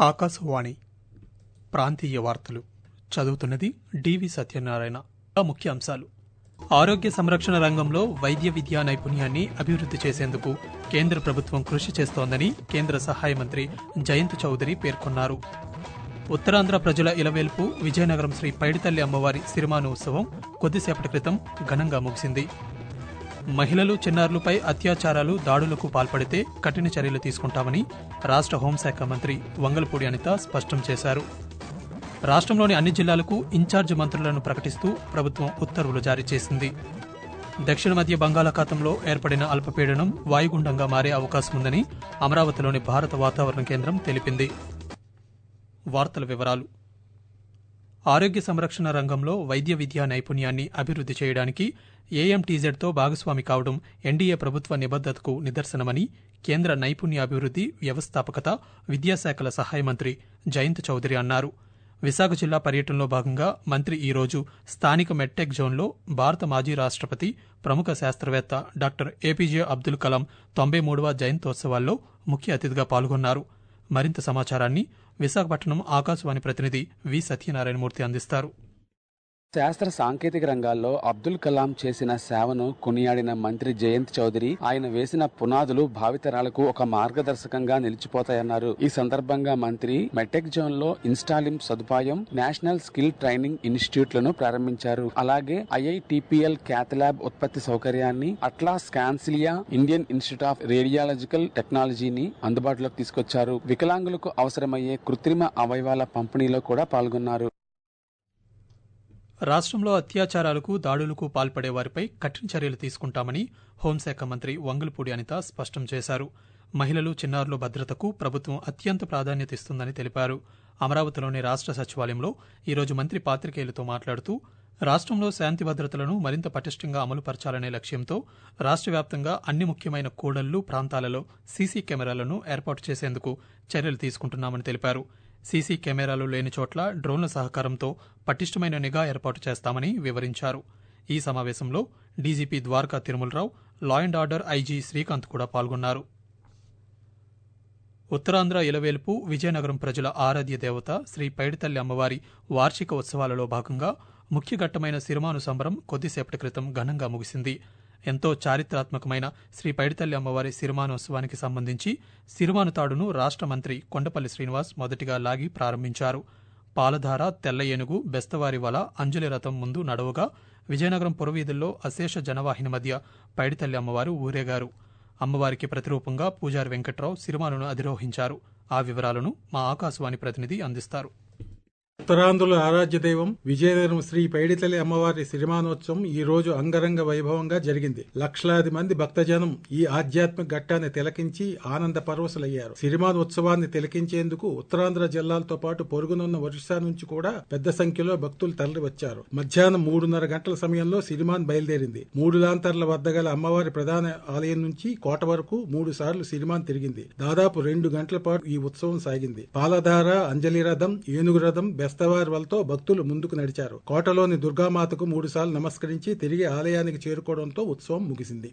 ఆకాశవాణి ప్రాంతీయ వార్తలు చదువుతున్నది డివి సత్యనారాయణ ముఖ్య అంశాలు ఆరోగ్య సంరక్షణ రంగంలో వైద్య విద్యా నైపుణ్యాన్ని అభివృద్ధి చేసేందుకు కేంద్ర ప్రభుత్వం కృషి చేస్తోందని కేంద్ర సహాయ మంత్రి జయంత్ చౌదరి పేర్కొన్నారు ఉత్తరాంధ్ర ప్రజల ఇలవేల్పు విజయనగరం శ్రీ పైడితల్లి అమ్మవారి సిరిమాను ఉత్సవం కొద్దిసేపటి క్రితం ఘనంగా ముగిసింది మహిళలు చిన్నారులపై అత్యాచారాలు దాడులకు పాల్పడితే కఠిన చర్యలు తీసుకుంటామని రాష్ట్ర హోంశాఖ మంత్రి వంగలపూడి అనిత స్పష్టం చేశారు రాష్ట్రంలోని అన్ని జిల్లాలకు ఇన్ఛార్జ్ మంత్రులను ప్రకటిస్తూ ప్రభుత్వం ఉత్తర్వులు జారీ చేసింది దక్షిణ మధ్య బంగాళాఖాతంలో ఏర్పడిన అల్పపీడనం వాయుగుండంగా మారే అవకాశం ఉందని అమరావతిలోని భారత వాతావరణ కేంద్రం తెలిపింది వార్తల వివరాలు ఆరోగ్య సంరక్షణ రంగంలో వైద్య విద్యా నైపుణ్యాన్ని అభివృద్ధి చేయడానికి ఏఎంటీజెడ్తో భాగస్వామి కావడం ఎన్డీఏ ప్రభుత్వ నిబద్దతకు నిదర్శనమని కేంద్ర నైపుణ్యాభివృద్ధి వ్యవస్థాపకత విద్యాశాఖల సహాయ మంత్రి జయంత్ చౌదరి అన్నారు విశాఖ జిల్లా పర్యటనలో భాగంగా మంత్రి ఈ రోజు స్థానిక మెడ్టెక్ జోన్లో భారత మాజీ రాష్ట్రపతి ప్రముఖ శాస్త్రవేత్త డాక్టర్ ఏపీజే అబ్దుల్ కలాం తొంభై మూడవ జయంతోత్సవాల్లో ముఖ్య అతిథిగా పాల్గొన్నారు మరింత సమాచారాన్ని విశాఖపట్నం ఆకాశవాణి ప్రతినిధి వి సత్యనారాయణమూర్తి అందిస్తారు శాస్త్ర సాంకేతిక రంగాల్లో అబ్దుల్ కలాం చేసిన సేవను కొనియాడిన మంత్రి జయంత్ చౌదరి ఆయన వేసిన పునాదులు భావితరాలకు ఒక మార్గదర్శకంగా నిలిచిపోతాయన్నారు ఈ సందర్భంగా మంత్రి మెటెక్ జోన్ లో ఇన్స్టాలింగ్ సదుపాయం నేషనల్ స్కిల్ ట్రైనింగ్ ఇన్స్టిట్యూట్ లను ప్రారంభించారు అలాగే ఐఐటిపిఎల్ క్యాథ్లాబ్ ఉత్పత్తి సౌకర్యాన్ని అట్లాస్ కాన్సిలియా ఇండియన్ ఇన్స్టిట్యూట్ ఆఫ్ రేడియాలజికల్ టెక్నాలజీని అందుబాటులోకి తీసుకొచ్చారు వికలాంగులకు అవసరమయ్యే కృత్రిమ అవయవాల పంపిణీలో కూడా పాల్గొన్నారు రాష్ట్రంలో అత్యాచారాలకు దాడులకు పాల్పడే వారిపై కఠిన చర్యలు తీసుకుంటామని హోంశాఖ మంత్రి వంగలపూడి అనిత స్పష్టం చేశారు మహిళలు చిన్నారుల భద్రతకు ప్రభుత్వం అత్యంత ప్రాధాన్యత ఇస్తుందని తెలిపారు అమరావతిలోని రాష్ట్ర సచివాలయంలో ఈరోజు మంత్రి పాత్రికేయులతో మాట్లాడుతూ రాష్ట్రంలో శాంతి భద్రతలను మరింత పటిష్టంగా అమలుపరచాలనే లక్ష్యంతో రాష్ట్ర వ్యాప్తంగా అన్ని ముఖ్యమైన కూడళ్లు ప్రాంతాలలో సీసీ కెమెరాలను ఏర్పాటు చేసేందుకు చర్యలు తీసుకుంటున్నామని తెలిపారు సీసీ కెమెరాలు లేని చోట్ల డ్రోన్ల సహకారంతో పటిష్టమైన నిఘా ఏర్పాటు చేస్తామని వివరించారు ఈ సమావేశంలో DGP Dwaraka Tirumala Rao law and order IG Srikanth కూడా పాల్గొన్నారు ఉత్తరాంధ్ర ఇలవేల్పు విజయనగరం ప్రజల ఆరాధ్య దేవత శ్రీ పైడితల్లి అమ్మవారి వార్షిక ఉత్సవాలలో భాగంగా ముఖ్య ఘట్టమైన సిరిమాను సంబరం కొద్దిసేపటి క్రితం ఘనంగా ముగిసింది ఎంతో చారిత్రాత్మకమైన శ్రీ పైడితల్లి అమ్మవారి సిరిమానోత్సవానికి సంబంధించి సిరిమాను తాడును రాష్ట్ర మంత్రి కొండపల్లి శ్రీనివాస్ మొదటిగా లాగి ప్రారంభించారు పాలధార తెల్ల ఏనుగు బెస్తవారి వల అంజలి రథం ముందు నడవగా విజయనగరం పురవీధుల్లో అశేష జనవాహిని మధ్య పైడితల్లి అమ్మవారు ఊరేగారు అమ్మవారికి ప్రతిరూపంగా పూజారి వెంకట్రావు సిరిమానును అధిరోహించారు ఆ వివరాలను మా ఆకాశవాణి ప్రతినిధి అందిస్తారు ఉత్తరాంధ్రుల ఆరాధ్య దైవం విజయనగరం శ్రీ పైడితల్లి అమ్మవారి సిరిమానోత్సవం ఈ రోజు అంగరంగ వైభవంగా జరిగింది లక్షలాది మంది భక్తజనం ఈ ఆధ్యాత్మిక ఘట్టాన్ని తిలకించి ఆనంద పరవశులయ్యారు సిరిమాన్ ఉత్సవాన్ని తిలకించేందుకు ఉత్తరాంధ్ర జిల్లాలతో పాటు పొరుగునున్న ఒరిస్సా నుంచి కూడా పెద్ద సంఖ్యలో భక్తులు తరలి వచ్చారు మధ్యాహ్నం మూడున్నర గంటల సమయంలో సిరిమాన్ బయలుదేరింది మూడు లాంతర్ల వద్ద గల అమ్మవారి ప్రధాన ఆలయం నుంచి కోట వరకు మూడు సార్లు సిరిమాన్ తిరిగింది దాదాపు రెండు గంటల పాటు ఈ ఉత్సవం సాగింది పాలధార అంజలి రథం ఏనుగు రథం బెస్తవారి వలతో భక్తులు ముందుకు నడిచారు కోటలోని దుర్గామాతకు మూడుసార్లు నమస్కరించి తిరిగి ఆలయానికి చేరుకోవడంతో ఉత్సవం ముగిసింది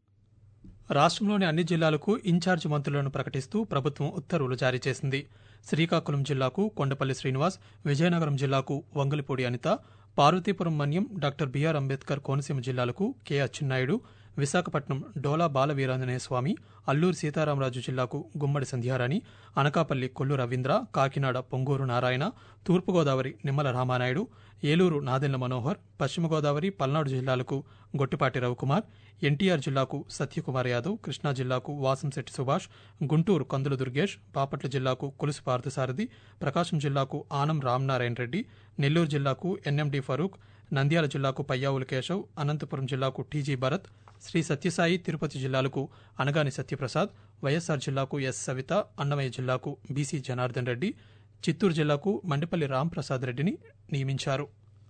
రాష్ట్రంలోని అన్ని జిల్లాలకు ఇన్ఛార్జ్ మంత్రులను ప్రకటిస్తూ ప్రభుత్వం ఉత్తర్వులు జారీ చేసింది శ్రీకాకుళం జిల్లాకు కొండపల్లి శ్రీనివాస్ విజయనగరం జిల్లాకు వంగలిపూడి అనిత పార్వతీపురం మన్యం డాక్టర్ బిఆర్ అంబేద్కర్ కోనసీమ జిల్లాలకు కె అచ్చెన్నాయుడు విశాఖపట్నం డోలా బాలవీరాంజనేయ స్వామి అల్లూరు సీతారామరాజు జిల్లాకు గుమ్మడి సంధ్యారాణి అనకాపల్లి కొల్లు రవీంద్ర కాకినాడ పొంగూరు నారాయణ తూర్పుగోదావరి నిమ్మల రామానాయుడు ఏలూరు నాదెండ్ల మనోహర్ పశ్చిమ గోదావరి పల్నాడు జిల్లాలకు గొట్టిపాటి రవికుమార్ ఎన్టీఆర్ జిల్లాకు సత్యకుమార్ యాదవ్ కృష్ణా జిల్లాకు వాసంశెట్టి సుభాష్ గుంటూరు కందుల దుర్గేష్ బాపట్ల జిల్లాకు కొలుసు పార్థసారథి ప్రకాశం జిల్లాకు ఆనం రామనారాయణ రెడ్డి నెల్లూరు జిల్లాకు ఎన్ఎండి ఫరూక్ నంద్యాల జిల్లాకు పయ్యావుల కేశవ్ అనంతపురం జిల్లాకు టీజీ భరత్ శ్రీ సత్యసాయి తిరుపతి జిల్లాలకు అనగాని సత్యప్రసాద్ వైఎస్సార్ జిల్లాకు ఎస్ సవిత అన్నమయ్య జిల్లాకు బీసీ జనార్దన్ రెడ్డి చిత్తూరు జిల్లాకు మండిపల్లి రాంప్రసాద్ రెడ్డిని నియమించారు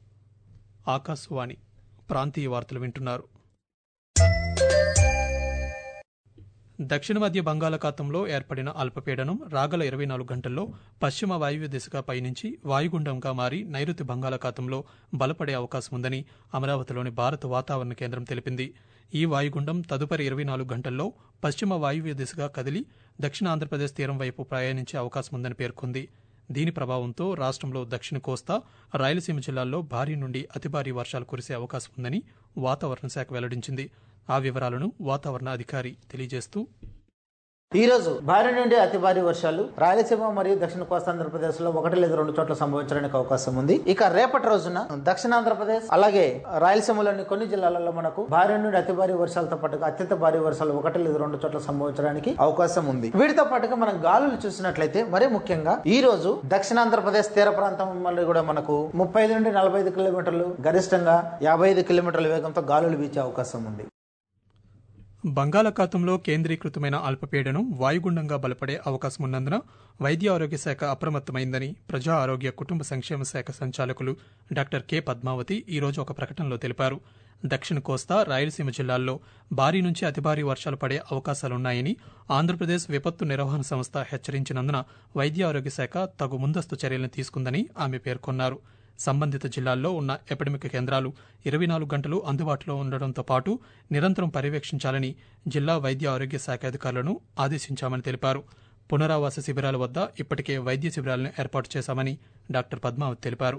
ఆకాశవాణి ప్రాంతీయ వార్తలు వింటున్నారు దక్షిణ మధ్య బంగాళాఖాతంలో ఏర్పడిన అల్పపీడనం రాగల ఇరవై నాలుగు గంటల్లో పశ్చిమ వాయువ్య దిశగా పయనించి వాయుగుండంగా మారి నైరుతి బంగాళాఖాతంలో బలపడే అవకాశం ఉందని అమరావతిలోని భారత వాతావరణ కేంద్రం తెలిపింది ఈ వాయుగుండం తదుపరి ఇరవై నాలుగు గంటల్లో పశ్చిమ వాయువ్య దిశగా కదిలి దక్షిణ ఆంధ్రప్రదేశ్ తీరం వైపు ప్రయాణించే అవకాశం ఉందని పేర్కొంది దీని ప్రభావంతో రాష్ట్రంలో దక్షిణ కోస్తా రాయలసీమ జిల్లాల్లో భారీ నుండి అతి భారీ వర్షాలు కురిసే అవకాశం ఉందని వాతావరణ శాఖ వెల్లడించింది ఆ వివరాలను వాతావరణ అధికారి తెలియజేస్తూ ఈ రోజు భారీ నుండి అతి భారీ వర్షాలు రాయలసీమ మరియు దక్షిణ కోస్తాంధ్రప్రదేశ్ లో ఒకటి లేదా రెండు చోట్ల సంభవించడానికి అవకాశం ఉంది ఇక రేపటి రోజున దక్షిణాంధ్రప్రదేశ్ అలాగే రాయలసీమలోని కొన్ని జిల్లాలలో మనకు భారీ నుండి అతి భారీ వర్షాలతో పాటుగా అత్యంత భారీ వర్షాలు ఒకటి లేదా రెండు చోట్ల సంభవించడానికి అవకాశం ఉంది వీటితో పాటుగా మనం గాలులు చూసినట్లయితే మరీ ముఖ్యంగా ఈ రోజు దక్షిణాంధ్రప్రదేశ్ తీర ప్రాంతం మళ్ళీ కూడా మనకు ముప్పై ఐదు నుండి నలభై ఐదు కిలోమీటర్లు గరిష్టంగా యాభై ఐదు కిలోమీటర్ల వేగంతో గాలులు వీచే అవకాశం ఉంది బంగాళాఖాతంలో కేంద్రీకృతమైన అల్పపీడనం వాయుగుండంగా బలపడే అవకాశం ఉన్నందున వైద్య ఆరోగ్య శాఖ అప్రమత్తమైందని ప్రజా ఆరోగ్య కుటుంబ సంక్షేమ శాఖ సంచాలకులు డాక్టర్ కె పద్మావతి ఈరోజు ఒక ప్రకటనలో తెలిపారు దక్షిణ కోస్తా రాయలసీమ జిల్లాల్లో భారీ నుంచి అతి భారీ వర్షాలు పడే అవకాశాలున్నాయని ఆంధ్రప్రదేశ్ విపత్తు నిర్వహణ సంస్థ హెచ్చరించినందున వైద్య ఆరోగ్య శాఖ తగు ముందస్తు చర్యలను తీసుకుందని ఆమె పేర్కొన్నారు సంబంధిత జిల్లాల్లో ఉన్న ఎపిడమిక్ కేంద్రాలు ఇరవై నాలుగు గంటలు అందుబాటులో ఉండడంతో పాటు నిరంతరం పర్యవేక్షించాలని జిల్లా వైద్య ఆరోగ్య శాఖ అధికారులను ఆదేశించామని తెలిపారు పునరావాస శిబిరాల వద్ద ఇప్పటికే వైద్య శిబిరాలను ఏర్పాటు చేశామని డాక్టర్ పద్మావతి తెలిపారు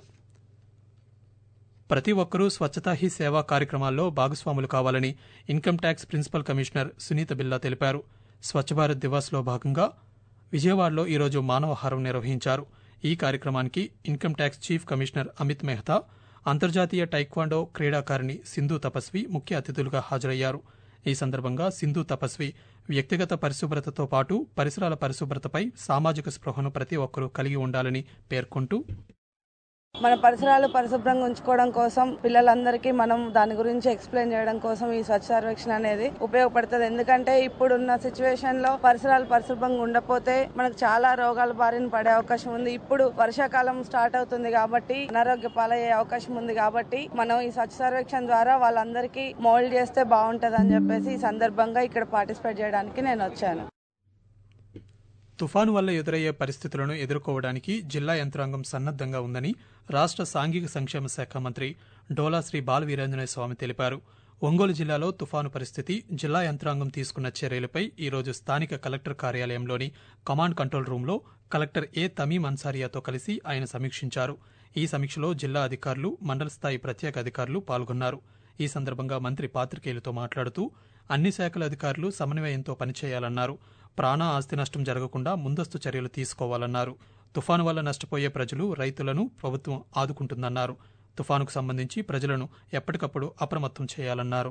ప్రతి ఒక్కరూ స్వచ్ఛతా హీ సేవా కార్యక్రమాల్లో భాగస్వాములు కావాలని income tax principal commissioner Sunitha Billa తెలిపారు స్వచ్ఛ భారత్ దివాస్లో భాగంగా విజయవాడలో ఈరోజు మానవహారం నిర్వహించారు ఈ కార్యక్రమానికి income tax chief commissioner Amit Mehta అంతర్జాతీయ టైక్వాండో క్రీడాకారిణి సింధు తపస్వి ముఖ్య అతిథులుగా హాజరయ్యారు ఈ సందర్భంగా సింధు తపస్వి వ్యక్తిగత పరిశుభ్రతతో పాటు పరిసరాల పరిశుభ్రతపై సామాజిక స్పృహను ప్రతి ఒక్కరూ కలిగి ఉండాలని పేర్కొంటూ మన పరిసరాలు పరిశుభ్రంగా ఉంచుకోవడం కోసం పిల్లలందరికీ మనం దాని గురించి ఎక్స్ప్లెయిన్ చేయడం కోసం ఈ స్వచ్ఛ సర్వేక్షణ అనేది ఉపయోగపడుతుంది ఎందుకంటే ఇప్పుడున్న సిచ్యువేషన్ లో పరిసరాలు పరిశుభ్రంగా ఉండకపోతే మనకు చాలా రోగాల బారిన పడే అవకాశం ఉంది ఇప్పుడు వర్షాకాలం స్టార్ట్ అవుతుంది కాబట్టి అనారోగ్య పాలయ్యే అవకాశం ఉంది కాబట్టి మనం ఈ స్వచ్ఛ సర్వేక్షణ ద్వారా వాళ్ళందరికీ మోల్డ్ చేస్తే బాగుంటది అని చెప్పేసి ఈ సందర్భంగా ఇక్కడ పార్టిసిపేట్ చేయడానికి నేను వచ్చాను తుఫాను వల్ల ఎదురయ్యే పరిస్థితులను ఎదుర్కోవడానికి జిల్లా యంత్రాంగం సన్నద్దంగా ఉందని రాష్ట్ర సాంఘిక సంక్షేమ శాఖ మంత్రి డోలా శ్రీ బాలవీరేంద్రనాథ స్వామి తెలిపారు ఒంగోలు జిల్లాలో తుఫాను పరిస్థితి జిల్లా యంత్రాంగం తీసుకున్న చర్యలపై ఈరోజు స్థానిక కలెక్టర్ కార్యాలయంలోని కమాండ్ కంట్రోల్ రూంలో కలెక్టర్ ఏ తమీం అన్సారియాతో కలిసి ఆయన సమీక్షించారు ఈ సమీక్షలో జిల్లా అధికారులు మండల స్థాయి ప్రత్యేక అధికారులు పాల్గొన్నారు ఈ సందర్భంగా మంత్రి పాత్రికేయులతో మాట్లాడుతూ అన్ని శాఖల అధికారులు సమన్వయంతో పనిచేయాలన్నారు ప్రాణ ఆస్తి నష్టం జరగకుండా ముందస్తు చర్యలు తీసుకోవాలన్నారు తుఫాను వల్ల నష్టపోయే ప్రజలు రైతులను ప్రభుత్వం ఆదుకుంటుందన్నారు తుఫానుకు సంబంధించి ప్రజలను ఎప్పటికప్పుడు అప్రమత్తం చేయాలన్నారు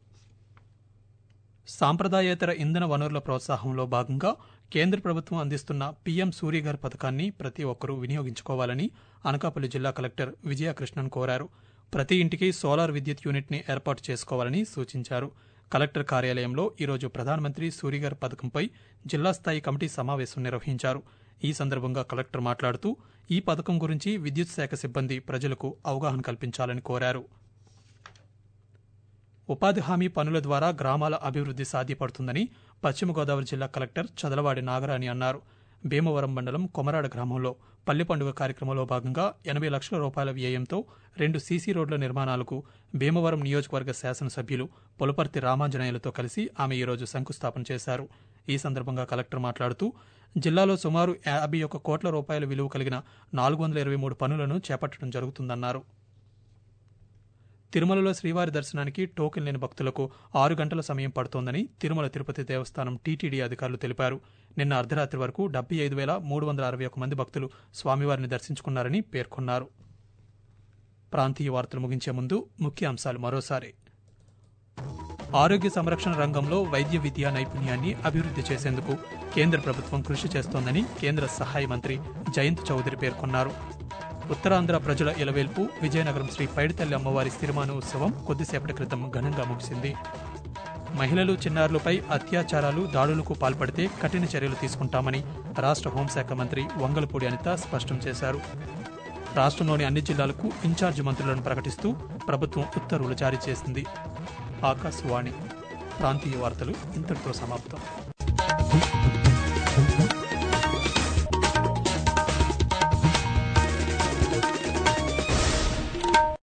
సాంప్రదాయేతర ఇంధన వనరుల ప్రోత్సాహంలో భాగంగా కేంద్ర ప్రభుత్వం అందిస్తున్న పీఎం సూర్యఘర్ పథకాన్ని ప్రతి ఒక్కరూ వినియోగించుకోవాలని అనకాపల్లి జిల్లా కలెక్టర్ విజయకృష్ణన్ కోరారు ప్రతి ఇంటికి సోలార్ విద్యుత్ యూనిట్ని ఏర్పాటు చేసుకోవాలని సూచించారు కలెక్టర్ కార్యాలయంలో ఈరోజు ప్రధానమంత్రి సూర్యఘర్ పథకంపై జిల్లా స్థాయి కమిటీ సమావేశం నిర్వహించారు ఈ సందర్భంగా కలెక్టర్ మాట్లాడుతూ ఈ పథకం గురించి విద్యుత్ శాఖ సిబ్బంది ప్రజలకు అవగాహన కల్పించాలని కోరారు ఉపాధి హామీ పనుల ద్వారా గ్రామాల అభివృద్ధి సాధ్యపడుతుందని పశ్చిమ గోదావరి జిల్లా కలెక్టర్ చదలవాడి నాగరాణి అన్నారు భీమవరం మండలం కొమరాడ గ్రామంలో పల్లె పండుగ కార్యక్రమంలో భాగంగా ఎనభై లక్షల రూపాయల వ్యయంతో రెండు సీసీ రోడ్ల నిర్మాణాలకు భీమవరం నియోజకవర్గ శాసనసభ్యులు పొలపర్తి రామాంజనేయులతో కలిసి ఆమె ఈరోజు శంకుస్థాపన చేశారు ఈ సందర్భంగా కలెక్టర్ మాట్లాడుతూ జిల్లాలో సుమారు యాభై ఒక్క కోట్ల రూపాయల విలువ కలిగిన నాలుగు వందల ఇరవై మూడు పనులను చేపట్టడం జరుగుతుందన్నారు తిరుమలలో శ్రీవారి దర్శనానికి టోకెన్ లేని భక్తులకు ఆరు గంటల సమయం పడుతోందని తిరుమల తిరుపతి దేవస్థానం టీటీడీ అధికారులు తెలిపారు నిన్న అర్ధరాత్రి వరకు డెబ్బై ఐదు వేల మూడు వందల అరవై ఒక మంది భక్తులు స్వామివారిని దర్శించుకున్నారని పేర్కొన్నారు ప్రాంతీయ వార్తలు ముగించే ముందు ముఖ్య అంశాలు మరోసారి ఆరోగ్య సంరక్షణ రంగంలో వైద్య విద్యా నైపుణ్యాన్ని అభివృద్ధి చేసేందుకు కేంద్ర ప్రభుత్వం కృషి చేస్తోందని కేంద్ర సహాయ మంత్రి జయంత్ చౌదరి పేర్కొన్నారు ఉత్తరాంధ్ర ప్రజల ఇలవేల్పు విజయనగరం శ్రీ పైడితల్లి అమ్మవారి స్థిరమాన ఉత్సవం కొద్దిసేపటి క్రితం ఘనంగా ముగిసింది మహిళలు చిన్నారులపై అత్యాచారాలు దాడులకు పాల్పడితే కఠిన చర్యలు తీసుకుంటామని రాష్ట్ర హోంశాఖ మంత్రి వంగలపూడి అనిత స్పష్టం చేశారు రాష్ట్రంలోని అన్ని జిల్లాలకు ఇన్ఛార్జి మంత్రులను ప్రకటిస్తూ ప్రభుత్వం ఉత్తర్వులు జారీ చేసింది ఆకాశవాణి ప్రాంతీయ వార్తలు ఇంతటితో సమాప్తం